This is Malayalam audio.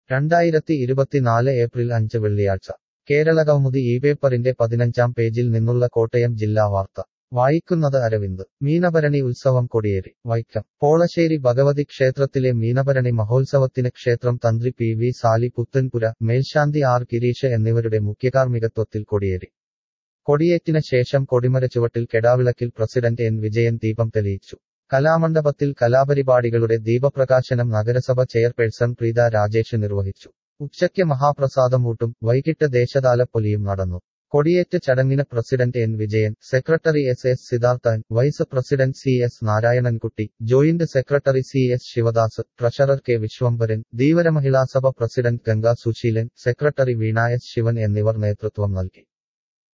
രണ്ടായിരത്തി ഇരുപത്തിനാല് ഏപ്രിൽ അഞ്ച് വെള്ളിയാഴ്ച കേരളകൗമുദി ഈ പേപ്പറിന്റെ പതിനഞ്ചാം പേജിൽ നിന്നുള്ള കോട്ടയം ജില്ലാ വാർത്ത വായിക്കുന്നത് അരവിന്ദ് മീനഭരണി ഉത്സവം കൊടിയേറി വൈക്കം പോളശ്ശേരി ഭഗവതി ക്ഷേത്രത്തിലെ മീനഭരണി മഹോത്സവത്തിന് ക്ഷേത്രം തന്ത്രി പി വി സാലി പുത്തൻപുര മേൽശാന്തി ആർ ഗിരീഷ് എന്നിവരുടെ മുഖ്യകാർമ്മികത്വത്തിൽ കൊടിയേറി കൊടിയേറ്റിന് ശേഷം കൊടിമരച്ചുവട്ടിൽ കെടാവിളക്കിൽ പ്രസിഡന്റ് എൻ വിജയൻ ദീപം തെളിയിച്ചു കലാമണ്ഡപത്തിൽ കലാപരിപാടികളുടെ ദീപപ്രകാശനം നഗരസഭ ചെയർപേഴ്സൺ പ്രീത രാജേഷ് നിർവഹിച്ചു ഉച്ചയ്ക്ക് മഹാപ്രസാദമൂട്ടും വൈകിട്ട് ദേശതാലപ്പൊലിയും നടന്നു കൊടിയേറ്റ് ചടങ്ങിന് president N Vijayan secretary S S Siddharthan vice president C S Narayanankutty joint secretary C S Sivadas treasurer K Viswambharan Dheevara Mahilasabha president Ganga Suseelan secretary Veena S Sivan എന്നിവർ നേതൃത്വം നൽകി